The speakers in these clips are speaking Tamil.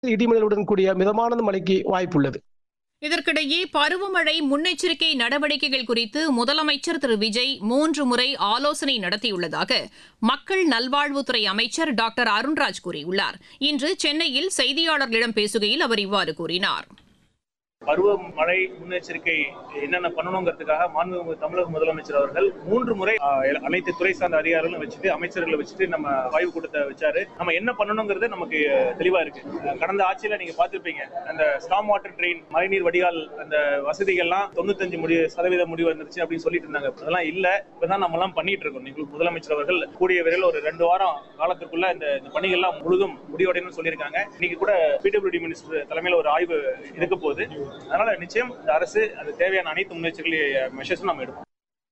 இடிமின்னலுடன் கூடிய மிதமான மழைக்கு வாய்ப்புள்ளது இதற்கிடையே பருவமழை முன்னெச்சரிக்கை நடவடிக்கைகள் குறித்து முதலமைச்சர் திரு விஜய் மூன்று முறை ஆலோசனை நடத்தியுள்ளதாக மக்கள் நல்வாழ்வுத்துறை அமைச்சர் டாக்டர் அருண்ராஜ் கூறியுள்ளார் இன்று சென்னையில் செய்தியாளர்களிடம் பேசுகையில் அவர் இவ்வாறு கூறினார் பருவமழை முன்னெச்சரிக்கை என்னென்ன பண்ணணுங்கிறதுக்காக மாண்புமிகு தமிழக முதலமைச்சர் அவர்கள் மூன்று முறை ஆஹ், அனைத்து துறை சார்ந்த அதிகாரிகளும் வச்சுட்டு அமைச்சர்களை வச்சுட்டு நம்ம ஆய்வு கூட்டத்தை வச்சாரு நம்ம என்ன பண்ணணுங்கிறது நமக்கு அஹ், தெளிவா இருக்கு அஹ், கடந்த ஆட்சியில நீங்க பார்த்திருப்பீங்க அந்த ஸ்டாம் வாட்டர் ட்ரெயின் மழைநீர் வடிகால் அந்த வசதிகள்லாம் தொண்ணூத்தஞ்சு முடி சதவீத முடிவு வந்துருச்சு அப்படின்னு சொல்லிட்டு இருந்தாங்க அதெல்லாம் இல்ல இப்பதான் நம்ம எல்லாம் பண்ணிட்டு இருக்கோம் நீங்க முதலமைச்சர் அவர்கள் கூடிய விரைவில் ஒரு ரெண்டு வாரம் காலத்துக்குள்ள இந்த இந்த பணிகள்லாம் முழுதும் முடிவடையணும்னு சொல்லியிருக்காங்க இன்னைக்கு கூட பிடபிள்யூடி மினிஸ்டர் தலைமையில ஒரு ஆய்வு இருக்க போகுது அதனால நிச்சயம் இந்த அரசு அது தேவையான அனைத்து முன்னெச்சரிக்கை மெஷர்ஸும் நம்ம எடுப்போம்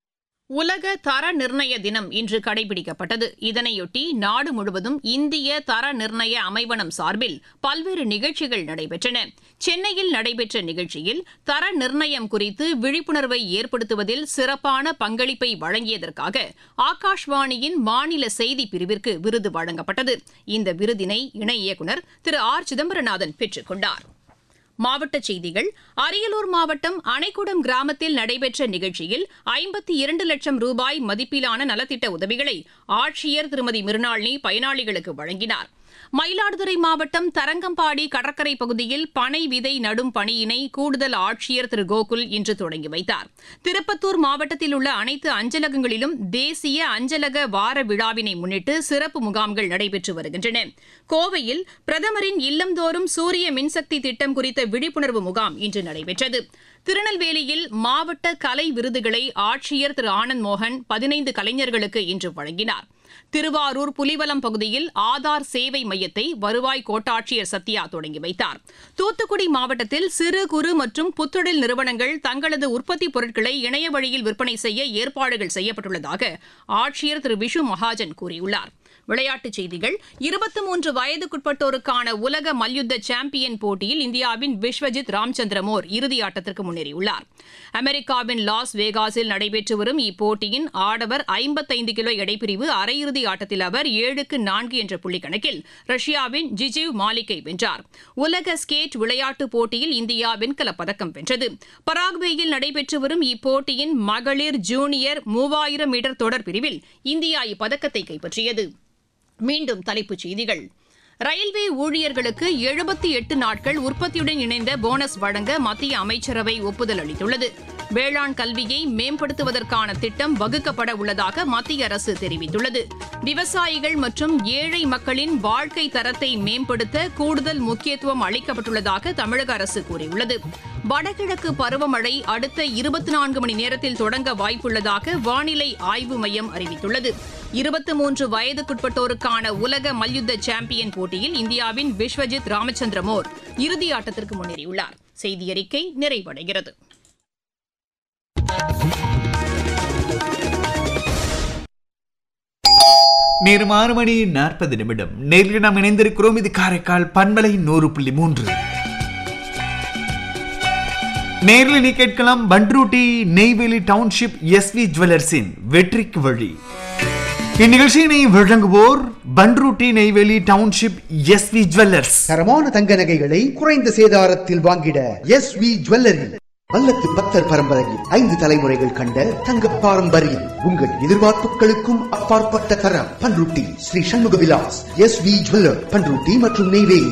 உலக தர நிர்ணய தினம் இன்று கடைபிடிக்கப்பட்டது இதனையொட்டி நாடு முழுவதும் இந்திய தர நிர்ணய அமைவனம் சார்பில் பல்வேறு நிகழ்ச்சிகள் நடைபெற்றன சென்னையில் நடைபெற்ற நிகழ்ச்சியில் தர நிர்ணயம் குறித்து விழிப்புணர்வை ஏற்படுத்துவதில் சிறப்பான பங்களிப்பை வழங்கியதற்காக ஆகாஷ்வாணியின் மாநில செய்தி பிரிவிற்கு விருது வழங்கப்பட்டது இந்த விருதினை இணை இயக்குநர் திரு ஆர் சிதம்பரநாதன் பெற்றுக் கொண்டார் மாவட்டச் செய்திகள் அரியலூர் மாவட்டம் அணைக்குடம் கிராமத்தில் நடைபெற்ற நிகழ்ச்சியில் ஐம்பத்தி இரண்டு லட்சம் ரூபாய் மதிப்பிலான நலத்திட்ட உதவிகளை ஆட்சியர் திருமதி மிருணாளினி பயனாளிகளுக்கு வழங்கினார் மயிலாடுதுறை மாவட்டம் தரங்கம்பாடி கடற்கரை பகுதியில் பனை விதை நடும் பணியினை கூடுதல் ஆட்சியர் திரு கோகுல் இன்று தொடங்கி வைத்தார் திருப்பத்தூர் மாவட்டத்தில் உள்ள அனைத்து அஞ்சலகங்களிலும் தேசிய அஞ்சலக வார விழாவினை முன்னிட்டு சிறப்பு முகாம்கள் நடைபெற்று வருகின்றன கோவையில் பிரதமரின் இல்லந்தோறும் சூரிய மின்சக்தி திட்டம் குறித்த விழிப்புணர்வு முகாம் இன்று நடைபெற்றது திருநெல்வேலியில் மாவட்ட கலை விருதுகளை ஆட்சியர் திரு ஆனந்த் மோகன் பதினைந்து கலைஞர்களுக்கு இன்று வழங்கினார் திருவாரூர் புலிவலம் பகுதியில் ஆதார் சேவை மையத்தை வருவாய் கோட்டாட்சியர் சத்யா தொடங்கி வைத்தார் தூத்துக்குடி மாவட்டத்தில் சிறு குறு மற்றும் புத்தொழில் நிறுவனங்கள் தங்களது உற்பத்தி பொருட்களை இணைய வழியில் விற்பனை செய்ய ஏற்பாடுகள் செய்யப்பட்டுள்ளதாக ஆட்சியர் திரு விஷு மகாஜன் கூறியுள்ளார் விளையாட்டுச் செய்திகள் இருபத்தி மூன்று வயதுக்குட்பட்டோருக்கான உலக மல்யுத்த சாம்பியன் போட்டியில் இந்தியாவின் விஸ்வஜித் ராம்சந்திரமோர் இறுதி ஆட்டத்திற்கு முன்னேறியுள்ளார் அமெரிக்காவின் லாஸ் வேகாஸில் நடைபெற்று வரும் இப்போட்டியின் ஆடவர் ஐம்பத்தைந்து கிலோ எடைப்பிரிவு அரையிறுதி ஆட்டத்தில் அவர் ஏழுக்கு நான்கு என்ற புள்ளி கணக்கில் ரஷ்யாவின் ஜிஜிவ் மாலிக்கை வென்றார் உலக ஸ்கேட் விளையாட்டுப் போட்டியில் இந்தியா வெண்கலப் பதக்கம் வென்றது பராகுவேயில் நடைபெற்று வரும் இப்போட்டியின் மகளிர் ஜூனியர் மூவாயிரம் மீட்டர் தொடர் பிரிவில் இந்தியா இப்பதக்கத்தை கைப்பற்றியது மீண்டும் தலைப்புச் செய்திகள் ரயில்வே ஊழியர்களுக்கு எழுபத்தி எட்டு நாட்கள் உற்பத்தியுடன் இணைந்த போனஸ் வழங்க மத்திய அமைச்சரவை ஒப்புதல் அளித்துள்ளது வேளாண் கல்வியை மேம்படுத்துவதற்கான திட்டம் வகுக்கப்பட உள்ளதாக மத்திய அரசு தெரிவித்துள்ளது விவசாயிகள் மற்றும் ஏழை மக்களின் வாழ்க்கை தரத்தை மேம்படுத்த கூடுதல் முக்கியத்துவம் அளிக்கப்பட்டுள்ளதாக தமிழக அரசு கூறியுள்ளது வடகிழக்கு பருவமழை அடுத்த இருபத்தி நான்கு மணி நேரத்தில் தொடங்க வாய்ப்புள்ளதாக வானிலை ஆய்வு மையம் அறிவித்துள்ளது இருபத்தி மூன்று வயதுக்குட்பட்டோருக்கான உலக மல்யுத்த சாம்பியன் போட்டியில் இந்தியாவின் விஸ்வஜித் ராமச்சந்திரமோர் இறுதி ஆட்டத்திற்கு முன்னேறியுள்ளார் செய்தியறிக்கை நிறைவடைகிறது நேரம் ஆறு மணி நாற்பது நிமிடம் நேரில் நாம் இணைந்திருக்கிறோம் இது காரைக்கால் பண்பலை நூறு புள்ளி மூன்று நேரில் நீ கேட்கலாம் பண்ருட்டி நெய்வேலி டவுன்ஷிப் எஸ்வி ஜுவல்லர்ஸின் வெற்றிக்கு வழி இந்நிகழ்ச்சியினை வழங்குவோர் Panruti Neyveli township S V jewellers தரமான தங்க நகைகளை குறைந்த சேதாரத்தில் வாங்கிட எஸ் வி ஜுவல்லரி வல்லத்து பக்தர் பரம்பரையில் ஐந்து தலைமுறைகள் கண்ட தங்க பாரம்பரியம் உங்கள் எதிர்பார்ப்புகளுக்கும் அப்பாற்பட்ட தரம் Panruti Shri Shanmuga Vilas S V jeweller Panruti மற்றும் நெய்வேலி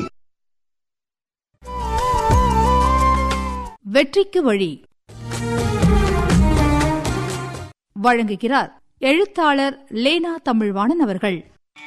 வெற்றிக்கு வழி வழங்குகிறார் எழுத்தாளர் லேனா தமிழ்வாணன் அவர்கள்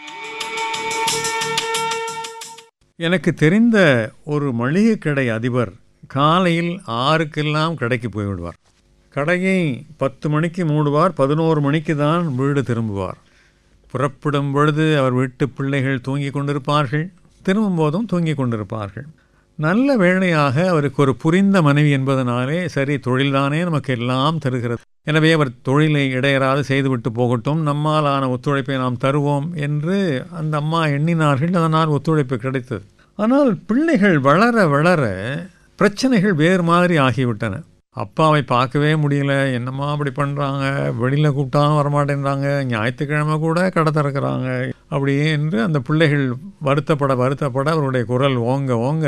எனக்கு தெரிந்த ஒரு மளிகை கடை அதிபர் காலையில் ஆறுக்கெல்லாம் கடைக்கு போய்விடுவார் கடையை பத்து மணிக்கு மூடுவார் பதினோரு மணிக்கு தான் வீடு திரும்புவார் புறப்படும் பொழுது அவர் வீட்டு பிள்ளைகள் தூங்கிக் கொண்டிருப்பார்கள் திரும்பும் போதும் தூங்கிக் கொண்டிருப்பார்கள் நல்ல வேளையாக அவருக்கு ஒரு புரிந்த மனைவி என்பதனாலே சரி தொழில்தானே நமக்கு எல்லாம் தருகிறது எனவே அவர் தொழிலை இடையறாது செய்துவிட்டு போகட்டும் நம்மாலான ஒத்துழைப்பை நாம் தருவோம் என்று அந்த அம்மா எண்ணினார்கள் அதனால் ஒத்துழைப்பு கிடைத்தது ஆனால் பிள்ளைகள் வளர வளர பிரச்சனைகள் வேறு மாதிரி ஆகிவிட்டன அப்பாவை பார்க்கவே முடியல என்னம்மா அப்படி பண்ணுறாங்க வெளியில் கூப்பிட்டாலும் வரமாட்டேன்றாங்க ஞாயிற்றுக்கிழமை கூட கடை திறக்கிறாங்க அப்படி என்று அந்த பிள்ளைகள் வருத்தப்பட வருத்தப்பட அவருடைய குரல் ஓங்க ஓங்க